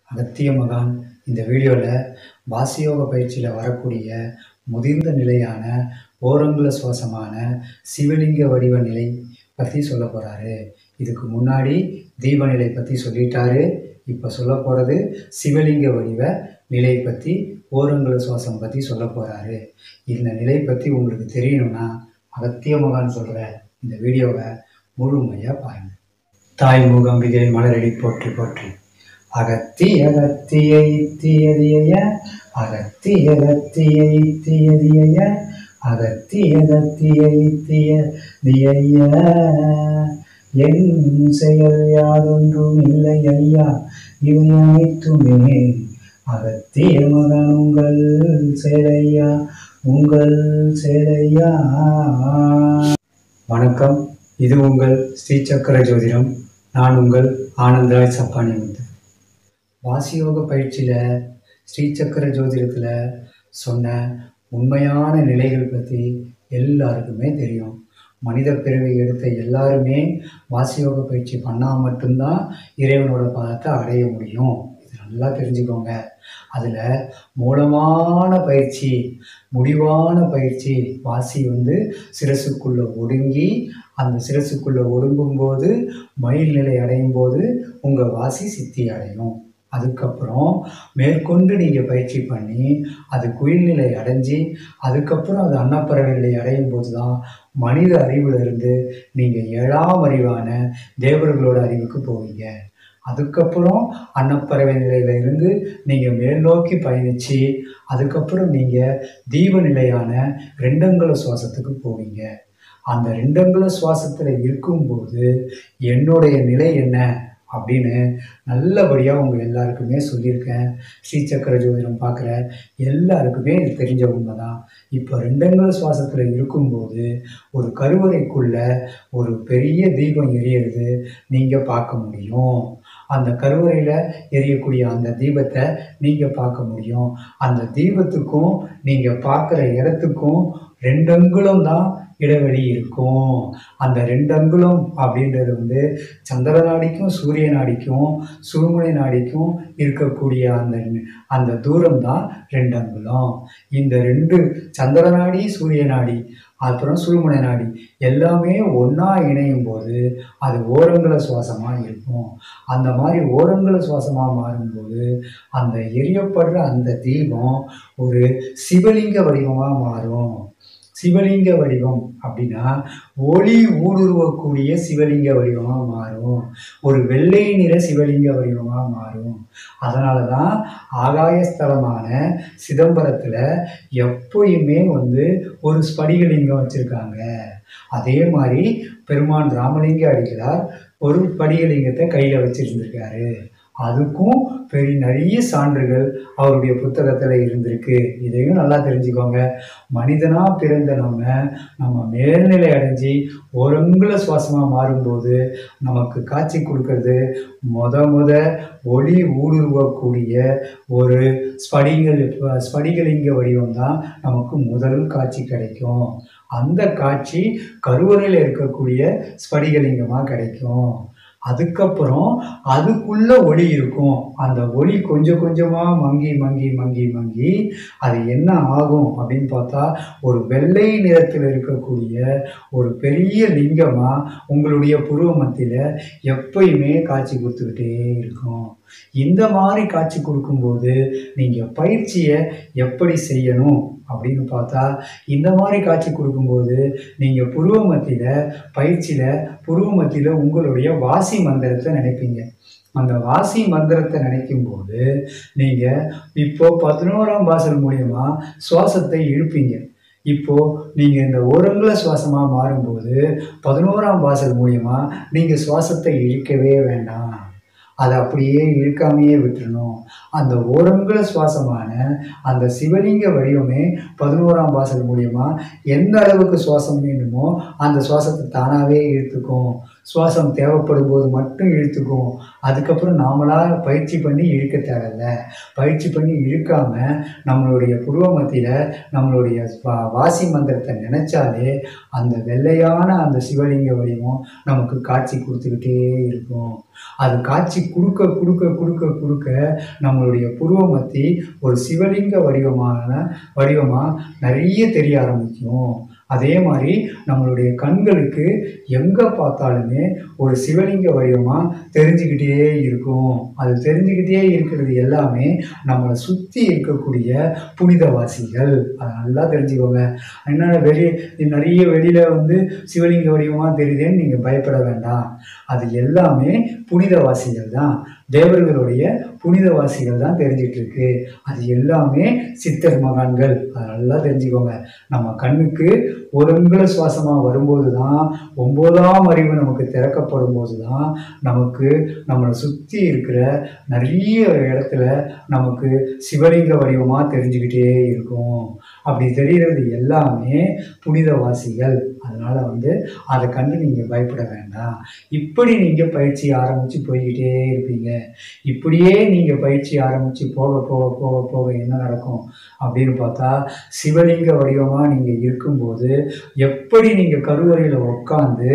அகத்திய மகான் இந்த வீடியோவில் வாசியோக பயிற்சியில் வரக்கூடிய முதிர்ந்த நிலையான ஓரங்குல சுவாசமான சிவலிங்க வடிவ நிலை பற்றி சொல்ல போகிறாரு இதுக்கு முன்னாடி தீபநிலை பற்றி சொல்லிட்டாரு இப்போ சொல்ல போகிறது சிவலிங்க வடிவ நிலை பற்றி ஓரங்குல சுவாசம் பற்றி சொல்ல போகிறாரு இந்த நிலை பற்றி உங்களுக்கு தெரியணும்னா அகத்திய மகான் சொல்கிற இந்த வீடியோவை முழுமையாக பாருங்கள் தாய் மூகாம்பிகை மலரடி போற்றி போற்றி அகத்திய அகத்திய இத்தியதிய அகத்திய அகத்திய இத்தியதிய அகத்திய அகத்திய இத்திய திய என் செயல் யாதொன்றும் இல்லை ஐயா இவை அனைத்துமே அகத்திய மகன் உங்கள் சேலையா உங்கள் சேலையா வணக்கம் இது உங்கள் ஸ்ரீ சக்கர ஜோதிடம் நான் உங்கள் ஆனந்தராஜ் சப்பானி முத்து வாசியோக பயிற்சியில் ஸ்ரீ சக்கர ஜோதிடத்தில் சொன்ன உண்மையான நிலைகள் பற்றி எல்லாருக்குமே தெரியும் மனித பிறவி எடுத்த எல்லாருமே வாசியோக பயிற்சி பண்ணால் மட்டும்தான் இறைவனோட பாதத்தை அடைய முடியும் இது நல்லா தெரிஞ்சுக்கோங்க அதில் மூலமான பயிற்சி முடிவான பயிற்சி வாசி வந்து சிரசுக்குள்ளே ஒடுங்கி அந்த சிரசுக்குள்ளே ஒடுங்கும்போது மயில் நிலை அடையும் போது உங்கள் வாசி சித்தி அடையும் அதுக்கப்புறம் மேற்கொண்டு நீங்கள் பயிற்சி பண்ணி அது குயில்நிலை அடைஞ்சி அதுக்கப்புறம் அது அன்னப்பறவை நிலை அடையும் போது தான் மனித அறிவிலிருந்து நீங்கள் ஏழாம் அறிவான தேவர்களோட அறிவுக்கு போவீங்க அதுக்கப்புறம் அன்னப்பறவை நிலையில இருந்து நீங்கள் மேல் நோக்கி பயணித்து அதுக்கப்புறம் நீங்கள் தீப நிலையான ரெண்டங்குல சுவாசத்துக்கு போவீங்க அந்த ரெண்டங்குல சுவாசத்தில் இருக்கும்போது என்னுடைய நிலை என்ன அப்படின்னு நல்லபடியாக உங்கள் எல்லாருக்குமே சொல்லியிருக்கேன் ஸ்ரீசக்கர ஜோதிடம் பார்க்குற எல்லாருக்குமே இது தெரிஞ்ச உண்மை தான் இப்போ ரெண்டங்கள் சுவாசத்தில் இருக்கும்போது ஒரு கருவறைக்குள்ள ஒரு பெரிய தீபம் எரியறது நீங்கள் பார்க்க முடியும் அந்த கருவறையில் எரியக்கூடிய அந்த தீபத்தை நீங்கள் பார்க்க முடியும் அந்த தீபத்துக்கும் நீங்கள் பார்க்குற இடத்துக்கும் ரெண்டு அங்குலம் தான் இடைவெளி இருக்கும் அந்த ரெண்டு அங்குலம் அப்படின்றது வந்து சந்திர நாடிக்கும் சூரிய நாடிக்கும் சுழுமுனை நாடிக்கும் இருக்கக்கூடிய அந்த அந்த தூரம் தான் ரெண்டு அங்குலம் இந்த ரெண்டு சந்திர நாடி சூரிய நாடி அப்புறம் சுழுமுனை நாடி எல்லாமே ஒன்றா இணையும் போது அது ஓரங்குல சுவாசமாக இருக்கும் அந்த மாதிரி ஓரங்குல சுவாசமாக மாறும்போது அந்த எரியப்படுற அந்த தீபம் ஒரு சிவலிங்க வடிவமாக மாறும் சிவலிங்க வடிவம் அப்படின்னா ஒளி ஊடுருவக்கூடிய சிவலிங்க வடிவமாக மாறும் ஒரு வெள்ளை நிற சிவலிங்க வடிவமாக மாறும் அதனால தான் ஆகாயஸ்தலமான சிதம்பரத்தில் எப்பயுமே வந்து ஒரு ஸ்படிகலிங்கம் வச்சுருக்காங்க அதே மாதிரி பெருமான் ராமலிங்க அடிகளார் ஒரு படிகலிங்கத்தை கையில் வச்சுருந்துருக்காரு அதுக்கும் பெரிய நிறைய சான்றுகள் அவருடைய புத்தகத்தில் இருந்திருக்கு இதையும் நல்லா தெரிஞ்சுக்கோங்க மனிதனாக பிறந்த நம்ம நம்ம மேல்நிலை அடைஞ்சி ஒருங்குல சுவாசமாக மாறும்போது நமக்கு காட்சி கொடுக்கறது முத முத ஒளி ஊடுருவக்கூடிய ஒரு ஸ்படிகள் ஸ்படிகலிங்க வடிவம் தான் நமக்கு முதல் காட்சி கிடைக்கும் அந்த காட்சி கருவறையில் இருக்கக்கூடிய ஸ்படிகலிங்கமாக கிடைக்கும் அதுக்கப்புறம் அதுக்குள்ள ஒளி இருக்கும் அந்த ஒளி கொஞ்சம் கொஞ்சமாக மங்கி மங்கி மங்கி மங்கி அது என்ன ஆகும் அப்படின்னு பார்த்தா ஒரு வெள்ளை நிறத்தில் இருக்கக்கூடிய ஒரு பெரிய லிங்கமாக உங்களுடைய புருவ மத்தியில் எப்பயுமே காட்சி கொடுத்துக்கிட்டே இருக்கும் இந்த மாதிரி காட்சி கொடுக்கும்போது நீங்கள் பயிற்சியை எப்படி செய்யணும் அப்படின்னு பார்த்தா இந்த மாதிரி காட்சி கொடுக்கும்போது நீங்கள் புருவ மத்தியில் பயிற்சியில் புருவ மத்தியில் உங்களுடைய வாசி மந்திரத்தை நினைப்பீங்க அந்த வாசி மந்திரத்தை நினைக்கும் போது நீங்கள் இப்போ பதினோராம் வாசல் மூலியமா சுவாசத்தை இழுப்பீங்க இப்போ நீங்கள் இந்த ஓரங்குல சுவாசமாக மாறும்போது பதினோராம் வாசல் மூலியமா நீங்கள் சுவாசத்தை இழுக்கவே வேண்டாம் அதை அப்படியே இழுக்காமையே விட்டுறணும் அந்த ஓரங்குல சுவாசமான அந்த சிவலிங்க வடிவமே பதினோராம் வாசல் மூலியமா எந்த அளவுக்கு சுவாசம் வேண்டுமோ அந்த சுவாசத்தை தானாகவே இழுத்துக்கும் சுவாசம் தேவைப்படும் போது மட்டும் இழுத்துக்கும் அதுக்கப்புறம் நாமளாக பயிற்சி பண்ணி இழுக்க தேவையில்ல பயிற்சி பண்ணி இழுக்காம நம்மளுடைய புருவ மத்தியில் நம்மளுடைய வா- வாசி மந்திரத்தை நினைச்சாலே அந்த வெள்ளையான அந்த சிவலிங்க வடிவம் நமக்கு காட்சி கொடுத்துக்கிட்டே இருக்கும் அது காட்சி கொடுக்க கொடுக்க கொடுக்க கொடுக்க நம்மளுடைய புருவ மத்தி ஒரு சிவலிங்க வடிவமான வடிவமாக நிறைய தெரிய ஆரம்பிக்கும் அதே மாதிரி நம்மளுடைய கண்களுக்கு எங்கே பார்த்தாலுமே ஒரு சிவலிங்க வடிவமாக தெரிஞ்சுக்கிட்டே இருக்கும் அது தெரிஞ்சுக்கிட்டே இருக்கிறது எல்லாமே நம்மளை சுற்றி இருக்கக்கூடிய புனிதவாசிகள் அதை நல்லா தெரிஞ்சுக்கோங்க என்னென்ன வெளியே நிறைய வெளியில் வந்து சிவலிங்க வடிவமாக தெரியுதேன்னு நீங்கள் பயப்பட வேண்டாம் அது எல்லாமே புனிதவாசிகள் தான் தேவர்களுடைய புனிதவாசிகள் தான் தெரிஞ்சிட்டு இருக்கு அது எல்லாமே சித்தர் மகான்கள் அதை நல்லா தெரிஞ்சுக்கோங்க நம்ம கண்ணுக்கு ஒருங்குல சுவாசமாக வரும்போது தான் ஒன்பதாம் அறிவு நமக்கு திறக்கப்படும் போது தான் நமக்கு நம்மளை சுற்றி இருக்கிற நிறைய இடத்துல நமக்கு சிவலிங்க வடிவமாக தெரிஞ்சுக்கிட்டே இருக்கும் அப்படி தெரிகிறது எல்லாமே புனிதவாசிகள் அதனால வந்து அதை கண்டு நீங்கள் பயப்பட வேண்டாம் இப்படி நீங்கள் பயிற்சி ஆரம்பித்து போய்கிட்டே இருப்பீங்க இப்படியே நீங்கள் பயிற்சி ஆரம்பித்து போக போக போக போக என்ன நடக்கும் அப்படின்னு பார்த்தா சிவலிங்க வடிவமாக நீங்கள் இருக்கும்போது எப்படி நீங்கள் கருவறையில் உட்காந்து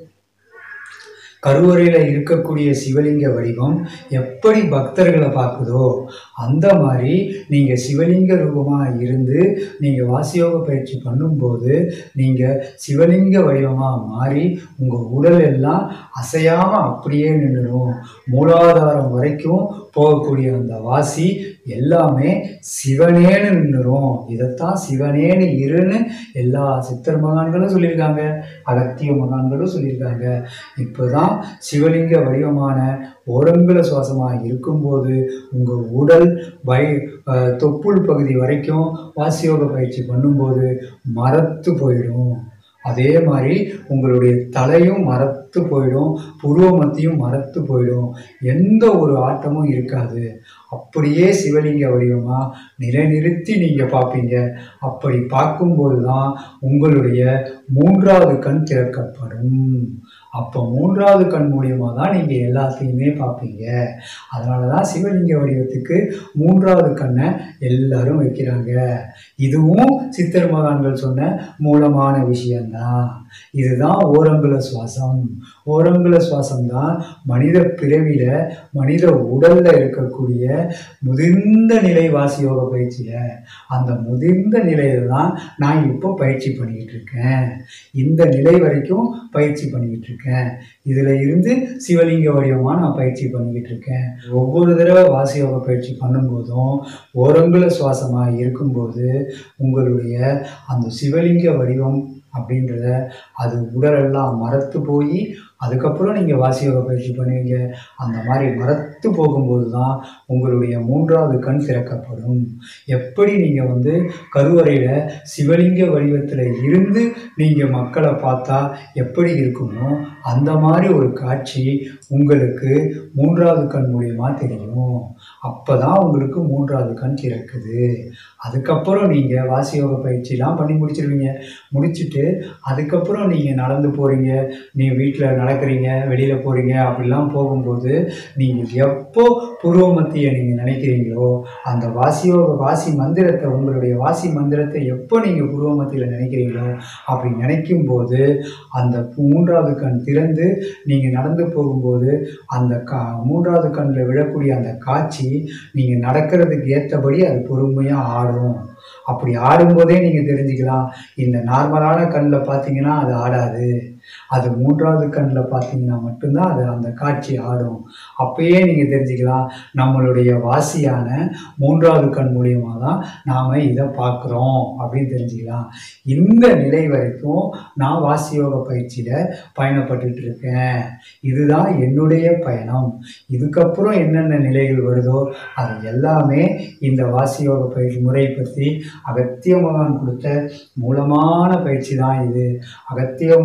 கருவறையில் இருக்கக்கூடிய சிவலிங்க வடிவம் எப்படி பக்தர்களை பார்க்குதோ அந்த மாதிரி நீங்கள் சிவலிங்க ரூபமாக இருந்து நீங்கள் வாசியோக பயிற்சி பண்ணும்போது நீங்கள் சிவலிங்க வடிவமாக மாறி உங்கள் உடல் எல்லாம் அசையாமல் அப்படியே நின்றுடும் மூலாதாரம் வரைக்கும் போகக்கூடிய அந்த வாசி எல்லாமே சிவனேன்னு நின்றுடும் இதைத்தான் சிவனேன்னு இருன்னு எல்லா சித்தர் மகான்களும் சொல்லியிருக்காங்க அகத்திய மகான்களும் சொல்லியிருக்காங்க இப்போதான் சிவலிங்க வடிவமான ஓரங்குல சுவாசமாக இருக்கும்போது உங்கள் உடல் வை அஹ், தொப்புள் பகுதி வரைக்கும் வாசியோக பயிற்சி பண்ணும்போது மரத்து போயிடும் அதே மாதிரி உங்களுடைய தலையும் மரத்து போயிடும் புருவ மத்தியும் மரத்து போயிடும் எந்த ஒரு ஆட்டமும் இருக்காது அப்படியே சிவலிங்க வடிவமாக நிலைநிறுத்தி நீங்கள் பார்ப்பீங்க அப்படி பார்க்கும்போது தான் உங்களுடைய மூன்றாவது கண் திறக்கப்படும் அப்போ மூன்றாவது கண் மூலியமாக தான் நீங்கள் எல்லாத்தையுமே பார்ப்பீங்க அதனால தான் சிவலிங்க வடிவத்துக்கு மூன்றாவது கண்ணை எல்லாரும் வைக்கிறாங்க இதுவும் சித்தர் மகான்கள் சொன்ன மூலமான விஷயம்தான் இதுதான் ஓரங்குல சுவாசம் ஓரங்குல சுவாசம் தான் மனித பிறவியில மனித உடல்ல இருக்கக்கூடிய முதிர்ந்த நிலை வாசியோக பயிற்சியில அந்த முதிர்ந்த நிலையில தான் நான் இப்போ பயிற்சி பண்ணிக்கிட்டு இருக்கேன் இந்த நிலை வரைக்கும் பயிற்சி பண்ணிக்கிட்டு இருக்கேன் இதுல இருந்து சிவலிங்க வடிவமா நான் பயிற்சி பண்ணிக்கிட்டு இருக்கேன் ஒவ்வொரு தடவை வாசியோக பயிற்சி பண்ணும்போதும் ஓரங்குல சுவாசமா இருக்கும்போது உங்களுடைய அந்த சிவலிங்க வடிவம் அப்படின்றத அது உடலெல்லாம் மரத்து போய் அதுக்கப்புறம் நீங்கள் வாசியோக பயிற்சி பண்ணுவீங்க அந்த மாதிரி மரத்து போகும்போது தான் உங்களுடைய மூன்றாவது கண் திறக்கப்படும் எப்படி நீங்கள் வந்து கருவறையில் சிவலிங்க வடிவத்தில் இருந்து நீங்கள் மக்களை பார்த்தா எப்படி இருக்குமோ அந்த மாதிரி ஒரு காட்சி உங்களுக்கு மூன்றாவது கண் மூலியமாக தெரியும் அப்போ தான் உங்களுக்கு மூன்றாவது கண் திறக்குது அதுக்கப்புறம் நீங்கள் வாசியோக பயிற்சிலாம் பண்ணி முடிச்சிருவீங்க முடிச்சுட்டு அதுக்கப்புறம் நீங்கள் நடந்து போகிறீங்க நீ வீட்டில் நடக்கிறீங்க வெளியில் போகிறீங்க அப்படிலாம் போகும்போது நீங்கள் எப்போ பூர்வ மத்தியை நீங்கள் நினைக்கிறீங்களோ அந்த வாசியோக வாசி மந்திரத்தை உங்களுடைய வாசி மந்திரத்தை எப்போ நீங்கள் பூர்வ மத்தியில் நினைக்கிறீங்களோ அப்படி நினைக்கும் போது அந்த மூன்றாவது கண் திறந்து நீங்கள் நடந்து போகும்போது அந்த கா மூன்றாவது கண்ணில் விழக்கூடிய அந்த காட்சி நீங்கள் நடக்கிறதுக்கு ஏற்றபடி அது பொறுமையாக ஆடும் அப்படி ஆடும்போதே நீங்கள் தெரிஞ்சுக்கலாம் இந்த நார்மலான கண்ணில் பார்த்தீங்கன்னா அது ஆடாது அது மூன்றாவது கண்ணில் பார்த்தீங்கன்னா மட்டும்தான் அது அந்த காட்சி ஆடும் அப்பயே நீங்கள் தெரிஞ்சுக்கலாம் நம்மளுடைய வாசியான மூன்றாவது கண் மூலியமாக தான் நாம் இதை பார்க்குறோம் அப்படின்னு தெரிஞ்சுக்கலாம் இந்த நிலை வரைக்கும் நான் வாசியோக பயிற்சியில் பயணப்பட்டுட்டு இருக்கேன் இதுதான் என்னுடைய பயணம் இதுக்கப்புறம் என்னென்ன நிலைகள் வருதோ அது எல்லாமே இந்த வாசியோக பயிற்சி முறை பற்றி அகத்திய மகான் கொடுத்த மூலமான பயிற்சி தான் இது அகத்திய மகான் பண்ண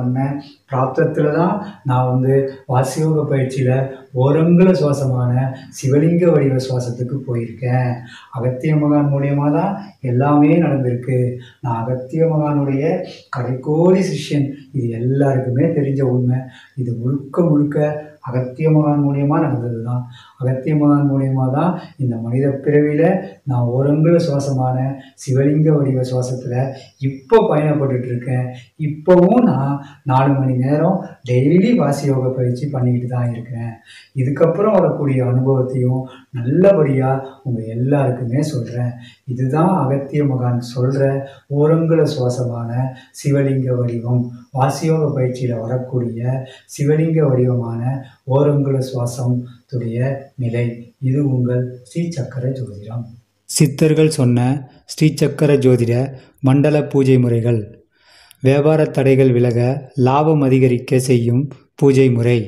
பண்ணேன் பிராப்தத்தில் தான் நான் வந்து வாசியோக பயிற்சியில் ஓரங்குல சுவாசமான சிவலிங்க வடிவ சுவாசத்துக்கு போயிருக்கேன் அகத்திய மகான் மூலியமாக தான் எல்லாமே நடந்திருக்கு நான் அகத்திய மகானுடைய கடைக்கோடி சிஷ்யன் இது எல்லாருக்குமே தெரிஞ்ச உண்மை இது முழுக்க முழுக்க அகத்திய மகான் மூலியமாக நடந்தது தான் அகத்திய மகான் மூலியமாக தான் இந்த மனித பிறவியில் நான் ஓரங்குல சுவாசமான சிவலிங்க வடிவ சுவாசத்தில் இப்போ பயணப்பட்டுட்டு இருக்கேன் இப்போவும் நான் நாலு மணி நேரம் டெய்லி வாசி யோக பயிற்சி பண்ணிக்கிட்டு தான் இருக்கேன் இதுக்கப்புறம் வரக்கூடிய அனுபவத்தையும் நல்லபடியாக உங்கள் எல்லாருக்குமே சொல்கிறேன் இதுதான் அகத்திய மகான் சொல்கிற ஓரங்குல சுவாசமான சிவலிங்க வடிவம் வாசியோக பயிற்சியில் வரக்கூடிய சிவலிங்க வடிவமான ஓரங்குல சுவாசம் துடைய நிலை இது உங்கள் ஸ்ரீ சக்கர ஜோதிடம் சித்தர்கள் சொன்ன ஸ்ரீ சக்கர ஜோதிட மண்டல பூஜை முறைகள் வியாபார தடைகள் விலக லாபம் அதிகரிக்க செய்யும் பூஜை முறை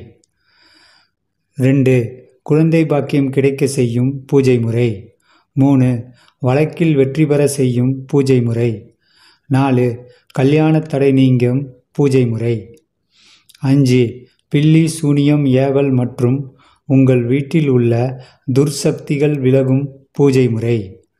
ரெண்டு குழந்தை பாக்கியம் கிடைக்க செய்யும் பூஜை முறை மூணு வழக்கில் வெற்றி பெற செய்யும் பூஜை முறை நாலு கல்யாண தடை நீங்கும் பூஜை முறை அஞ்சு பில்லி சூனியம் ஏவல் மற்றும் உங்கள் வீட்டில் உள்ள துர்சக்திகள் விலகும் பூஜை முறை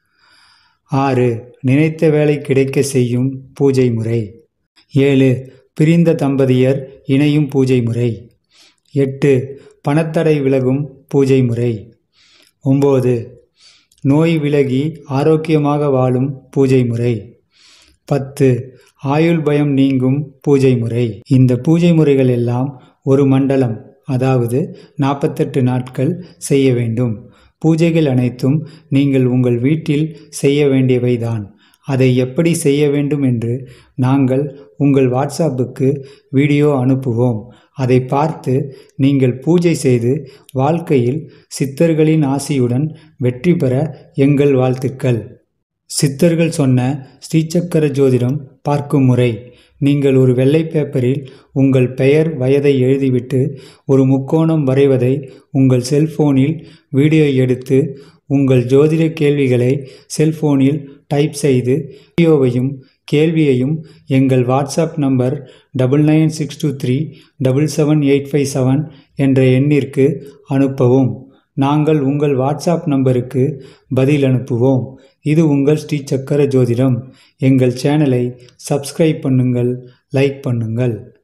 ஆறு நினைத்த வேலை கிடைக்க செய்யும் பூஜை முறை ஏழு பிரிந்த தம்பதியர் இணையும் பூஜை முறை எட்டு பணத்தடை விலகும் பூஜை முறை ஒம்பது நோய் விலகி ஆரோக்கியமாக வாழும் பூஜை முறை பத்து ஆயுள் பயம் நீங்கும் பூஜை முறை இந்த பூஜை முறைகள் எல்லாம் ஒரு மண்டலம் அதாவது நாற்பத்தெட்டு நாட்கள் செய்ய வேண்டும் பூஜைகள் அனைத்தும் நீங்கள் உங்கள் வீட்டில் செய்ய வேண்டியவைதான் அதை எப்படி செய்ய வேண்டும் என்று நாங்கள் உங்கள் வாட்ஸ்அப்புக்கு வீடியோ அனுப்புவோம் அதை பார்த்து நீங்கள் பூஜை செய்து வாழ்க்கையில் சித்தர்களின் ஆசியுடன் வெற்றி பெற எங்கள் வாழ்த்துக்கள் சித்தர்கள் சொன்ன ஸ்ரீசக்கர ஜோதிடம் பார்க்கும் முறை நீங்கள் ஒரு வெள்ளை பேப்பரில் உங்கள் பெயர் வயதை எழுதிவிட்டு ஒரு முக்கோணம் வரைவதை உங்கள் செல்போனில் வீடியோ எடுத்து உங்கள் ஜோதிட கேள்விகளை செல்போனில் டைப் செய்து வீடியோவையும் கேள்வியையும் எங்கள் WhatsApp number double nine six two three double seven eight five seven என்ற எண்ணிற்கு அனுப்பவும் நாங்கள் உங்கள் வாட்ஸ்அப் நம்பருக்கு பதில் அனுப்புவோம் இது உங்கள் ஸ்ரீ சக்கர ஜோதிடம் எங்கள் சேனலை சப்ஸ்கிரைப் பண்ணுங்கள் லைக் பண்ணுங்கள்